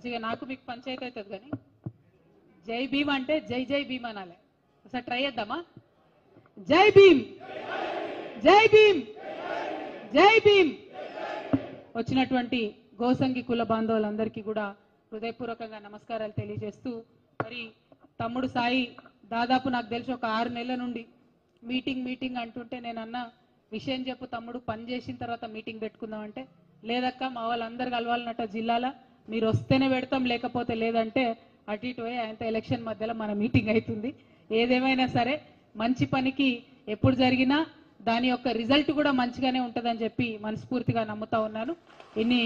మంచిగా నాకు మీకు పంచాయతీ అవుతుంది కానీ జై భీమ్ అంటే జై జై భీమ్ అనాలి ఒకసారి ట్రై చేద్దామా జై భీమ్ జై భీమ్ జై భీమ్ వచ్చినటువంటి గోసంగి కుల బాంధవులందరికీ కూడా హృదయపూర్వకంగా నమస్కారాలు తెలియజేస్తూ మరి తమ్ముడు సాయి దాదాపు నాకు తెలిసి ఒక ఆరు నెలల నుండి మీటింగ్ మీటింగ్ అంటుంటే నేను అన్న విషయం చెప్పు తమ్ముడు పని చేసిన తర్వాత మీటింగ్ పెట్టుకుందాం అంటే లేదక్క మా వాళ్ళందరు కలవాలన్నట్ట జిల్లాలో మీరు వస్తేనే పెడతాం లేకపోతే లేదంటే అటు ఇటు పోయి ఆయనతో ఎలక్షన్ మధ్యలో మన మీటింగ్ అవుతుంది ఏదేమైనా సరే మంచి పనికి ఎప్పుడు జరిగినా దాని యొక్క రిజల్ట్ కూడా మంచిగానే ఉంటుందని చెప్పి మనస్ఫూర్తిగా నమ్ముతా ఉన్నాను ఇన్ని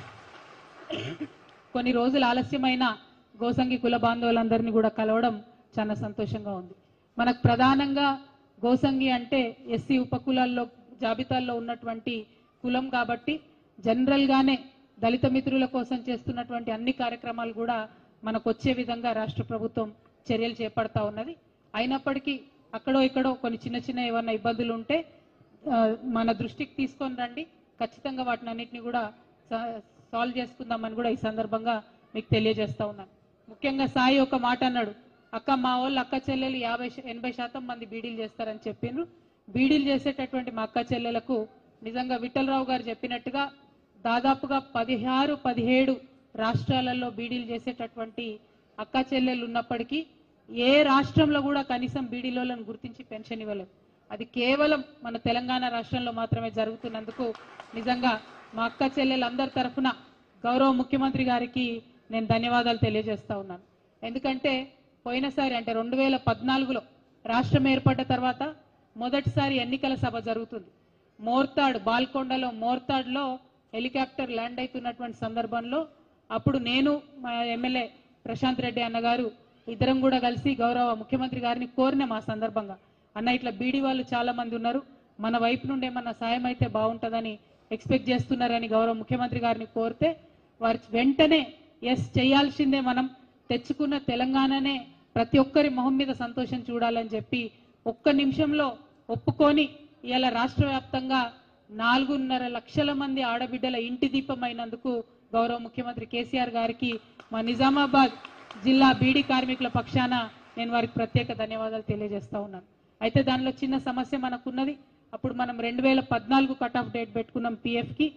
కొన్ని రోజులు ఆలస్యమైన గోసంగి కుల బాంధవులందరినీ కూడా కలవడం చాలా సంతోషంగా ఉంది మనకు ప్రధానంగా గోసంగి అంటే ఎస్సీ ఉపకులాల్లో జాబితాల్లో ఉన్నటువంటి కులం కాబట్టి జనరల్ గానే దళిత మిత్రుల కోసం చేస్తున్నటువంటి అన్ని కార్యక్రమాలు కూడా మనకు వచ్చే విధంగా రాష్ట్ర ప్రభుత్వం చర్యలు చేపడతా ఉన్నది అయినప్పటికీ అక్కడో ఇక్కడో కొన్ని చిన్న చిన్న ఏమన్నా ఇబ్బందులు ఉంటే ఆ, మన దృష్టికి తీసుకొని రండి ఖచ్చితంగా వాటిని అన్నింటినీ కూడా సా- సాల్వ్ చేసుకుందామని కూడా ఈ సందర్భంగా మీకు తెలియజేస్తా ఉన్నాను ముఖ్యంగా సాయి ఒక మాట అన్నాడు అక్క మా వాళ్ళు అక్క చెల్లెలు యాభై శా- ఎనభై శాతం మంది బీడీలు చేస్తారని చెప్పిండ్రు బీడీలు చేసేటటువంటి మా అక్క చెల్లెలకు నిజంగా విఠలరావు గారు చెప్పినట్టుగా దాదాపుగా పదిహారు పదిహేడు రాష్ట్రాలలో బీడీలు చేసేటటువంటి అక్క చెల్లెలు ఉన్నప్పటికీ ఏ రాష్ట్రంలో కూడా కనీసం బీడీలోలను గుర్తించి పెన్షన్ ఇవ్వలేదు అది కేవలం మన తెలంగాణ రాష్ట్రంలో మాత్రమే జరుగుతున్నందుకు నిజంగా మా అక్క చెల్లెలందరి తరఫున గౌరవ ముఖ్యమంత్రి గారికి నేను ధన్యవాదాలు తెలియజేస్తా ఉన్నాను ఎందుకంటే పోయినసారి అంటే రెండు వేల పద్నాలుగులో రాష్ట్రం ఏర్పడ్డ తర్వాత మొదటిసారి ఎన్నికల సభ జరుగుతుంది మోర్తాడ్ బాల్కొండలో మోర్తాడ్లో హెలికాప్టర్ ల్యాండ్ అవుతున్నటువంటి సందర్భంలో అప్పుడు నేను మా ఎమ్మెల్యే ప్రశాంత్ రెడ్డి అన్నగారు ఇద్దరం కూడా కలిసి గౌరవ ముఖ్యమంత్రి గారిని కోరినాం ఆ సందర్భంగా అన్న ఇట్లా బీడీ వాళ్ళు చాలా మంది ఉన్నారు మన వైపు నుండి ఏమన్నా సాయం అయితే బాగుంటుందని ఎక్స్పెక్ట్ చేస్తున్నారని గౌరవ ముఖ్యమంత్రి గారిని కోరితే వారి వెంటనే ఎస్ చేయాల్సిందే మనం తెచ్చుకున్న తెలంగాణనే ప్రతి ఒక్కరి మొహం మీద సంతోషం చూడాలని చెప్పి ఒక్క నిమిషంలో ఒప్పుకొని ఇలా రాష్ట్ర వ్యాప్తంగా నాలుగున్నర లక్షల మంది ఆడబిడ్డల ఇంటి దీపం అయినందుకు గౌరవ ముఖ్యమంత్రి కేసీఆర్ గారికి మా నిజామాబాద్ జిల్లా బీడీ కార్మికుల పక్షాన నేను వారికి ప్రత్యేక ధన్యవాదాలు తెలియజేస్తా ఉన్నాను అయితే దానిలో చిన్న సమస్య మనకున్నది అప్పుడు మనం రెండు వేల పద్నాలుగు కట్ ఆఫ్ డేట్ పెట్టుకున్నాం పిఎఫ్కి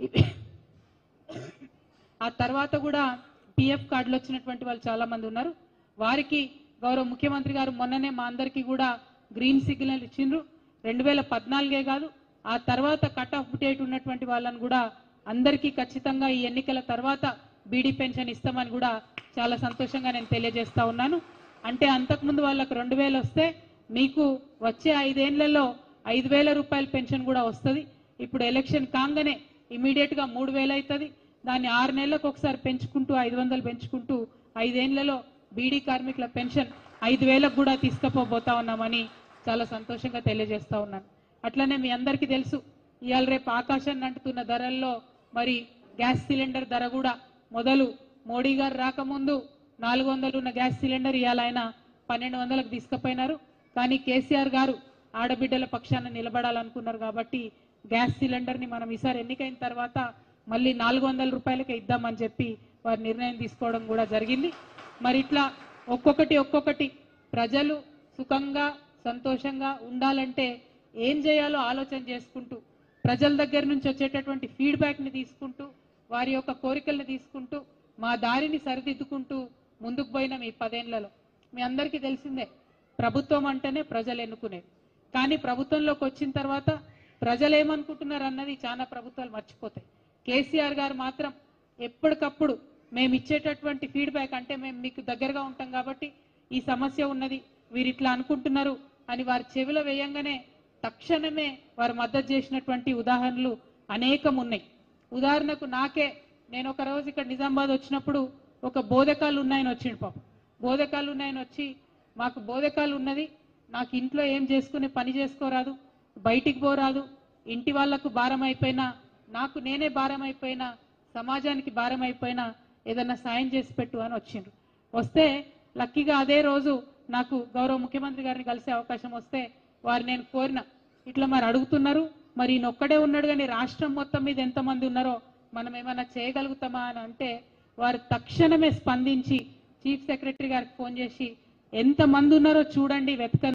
ఆ తర్వాత కూడా పిఎఫ్ కార్డులు వచ్చినటువంటి వాళ్ళు చాలా మంది ఉన్నారు వారికి గౌరవ ముఖ్యమంత్రి గారు మొన్ననే మా అందరికీ కూడా గ్రీన్ సిగ్నల్ ఇచ్చిండ్రు రెండు వేల పద్నాలుగే కాదు ఆ తర్వాత కట్ ఆఫ్ డేట్ ఉన్నటువంటి వాళ్ళని కూడా అందరికీ ఖచ్చితంగా ఈ ఎన్నికల తర్వాత బీడీ పెన్షన్ ఇస్తామని కూడా చాలా సంతోషంగా నేను తెలియజేస్తా ఉన్నాను అంటే అంతకుముందు వాళ్ళకు రెండు వేలు వస్తే మీకు వచ్చే ఐదేళ్లలో ఐదు వేల రూపాయల పెన్షన్ కూడా వస్తుంది ఇప్పుడు ఎలక్షన్ కాగానే ఇమీడియట్ గా మూడు వేలు అవుతుంది దాన్ని ఆరు నెలలకు ఒకసారి పెంచుకుంటూ ఐదు వందలు పెంచుకుంటూ ఐదేళ్లలో బీడీ కార్మికుల పెన్షన్ ఐదు వేలకు కూడా తీసుకుపోబోతా ఉన్నామని చాలా సంతోషంగా తెలియజేస్తా ఉన్నాను అట్లనే మీ అందరికీ తెలుసు ఇవాళ రేపు ఆకాశాన్ని అంటుతున్న ధరల్లో మరి గ్యాస్ సిలిండర్ ధర కూడా మొదలు మోడీ గారు రాకముందు నాలుగు వందలు ఉన్న గ్యాస్ సిలిండర్ ఇవాళ ఆయన పన్నెండు వందలకు తీసుకుపోయినారు కానీ కేసీఆర్ గారు ఆడబిడ్డల పక్షాన నిలబడాలనుకున్నారు కాబట్టి గ్యాస్ సిలిండర్ ని మనం ఈసారి ఎన్నికైన తర్వాత మళ్ళీ నాలుగు వందల రూపాయలకే ఇద్దామని చెప్పి వారు నిర్ణయం తీసుకోవడం కూడా జరిగింది మరి ఇట్లా ఒక్కొక్కటి ఒక్కొక్కటి ప్రజలు సుఖంగా సంతోషంగా ఉండాలంటే ఏం చేయాలో ఆలోచన చేసుకుంటూ ప్రజల దగ్గర నుంచి వచ్చేటటువంటి ఫీడ్బ్యాక్ ని తీసుకుంటూ వారి యొక్క కోరికల్ని తీసుకుంటూ మా దారిని సరిదిద్దుకుంటూ ముందుకు పోయిన ఈ పదేళ్లలో మీ అందరికీ తెలిసిందే ప్రభుత్వం అంటేనే ప్రజలు ఎన్నుకునేది కానీ ప్రభుత్వంలోకి వచ్చిన తర్వాత ప్రజలు ఏమనుకుంటున్నారు అన్నది చాలా ప్రభుత్వాలు మర్చిపోతాయి కేసీఆర్ గారు మాత్రం ఎప్పటికప్పుడు మేము ఇచ్చేటటువంటి ఫీడ్బ్యాక్ అంటే మేము మీకు దగ్గరగా ఉంటాం కాబట్టి ఈ సమస్య ఉన్నది వీరు ఇట్లా అనుకుంటున్నారు అని వారి చెవిలో వేయంగానే తక్షణమే వారు మద్దతు చేసినటువంటి ఉదాహరణలు అనేకం ఉన్నాయి ఉదాహరణకు నాకే నేను ఒక రోజు ఇక్కడ నిజామాబాద్ వచ్చినప్పుడు ఒక బోధకాలు ఉన్నాయని వచ్చిండు పాపం బోధకాలు ఉన్నాయని వచ్చి మాకు బోధకాలు ఉన్నది నాకు ఇంట్లో ఏం చేసుకుని పని చేసుకోరాదు బయటికి పోరాదు ఇంటి వాళ్లకు భారం అయిపోయినా నాకు నేనే భారం అయిపోయినా సమాజానికి భారం అయిపోయినా ఏదన్నా సాయం చేసి పెట్టు అని వచ్చిండ్రు వస్తే లక్కీగా అదే రోజు నాకు గౌరవ ముఖ్యమంత్రి గారిని కలిసే అవకాశం వస్తే వారు నేను కోరిన ఇట్లా మరి అడుగుతున్నారు మరి ఈయన ఒక్కడే ఉన్నాడు కానీ రాష్ట్రం మొత్తం మీద ఎంతమంది ఉన్నారో మనం ఏమైనా చేయగలుగుతామా అని అంటే వారు తక్షణమే స్పందించి చీఫ్ సెక్రటరీ గారికి ఫోన్ చేసి ఎంతమంది ఉన్నారో చూడండి వెతకండి